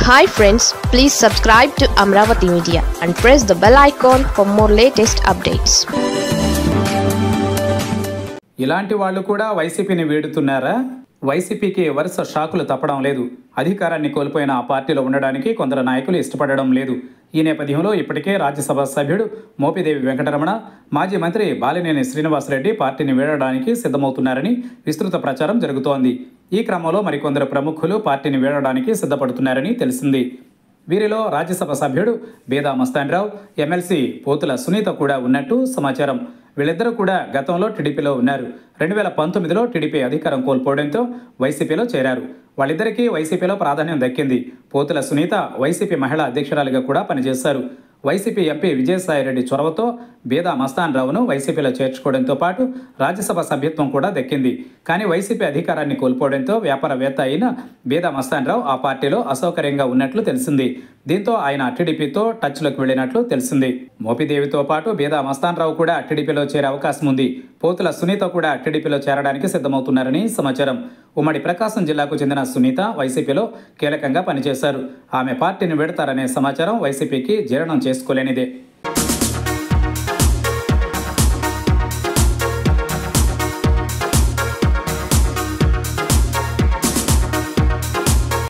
hi friends please subscribe to Amaravati media and press the bell icon for more latest updates ఇలాంటి వాళ్ళు కూడా వైసీపీని వీడుతున్నారా వైసీపీకి వరుస షాకులు తప్పడం లేదు అధికారాన్ని కోల్పోయిన ఆ పార్టీలో ఉండడానికి కొందరు నాయకులు ఇష్టపడడం లేదు ఈ నేపథ్యంలో ఇప్పటికే రాజ్యసభ సభ్యుడు మోపిదేవి వెంకటరమణ మాజీ మంత్రి బాలినేని శ్రీనివాసరెడ్డి పార్టీని వీడడానికి సిద్ధమవుతున్నారని విస్తృత ప్రచారం జరుగుతోంది ఈ క్రమంలో మరికొందరు ప్రముఖులు పార్టీని వీడడానికి సిద్ధపడుతున్నారని తెలిసింది వీరిలో రాజ్యసభ సభ్యుడు బేదా మస్తాన్రావు ఎమ్మెల్సీ పోతుల సునీత కూడా ఉన్నట్టు సమాచారం వీళ్ళిద్దరూ కూడా గతంలో టీడీపీలో ఉన్నారు రెండు వేల పంతొమ్మిదిలో టీడీపీ అధికారం కోల్పోవడంతో వైసీపీలో చేరారు వాళ్ళిద్దరికీ వైసీపీలో ప్రాధాన్యం దక్కింది పోతుల సునీత వైసీపీ మహిళా అధ్యక్షురాలిగా కూడా పనిచేశారు వైసీపీ ఎంపీ విజయసాయిరెడ్డి చొరవతో బేదా మస్తాన్ రావును వైసీపీలో చేర్చుకోవడంతో పాటు రాజ్యసభ సభ్యత్వం కూడా దక్కింది కానీ వైసీపీ అధికారాన్ని కోల్పోవడంతో వ్యాపారవేత్త అయిన బేదా మస్తాన్ రావు ఆ పార్టీలో అసౌకర్యంగా ఉన్నట్లు తెలిసింది దీంతో ఆయన టీడీపీతో టచ్లోకి వెళ్ళినట్లు తెలిసింది మోపిదేవితో పాటు బేదా మస్తాన్ రావు కూడా టీడీపీలో చేరే అవకాశం ఉంది పోతుల సునీత కూడా టీడీపీలో చేరడానికి సిద్ధమవుతున్నారని సమాచారం ఉమ్మడి ప్రకాశం జిల్లాకు చెందిన సునీత వైసీపీలో కీలకంగా పనిచేశారు ఆమె పార్టీని వెడతారనే సమాచారం వైసీపీకి జీర్ణం చేసుకోలేనిదే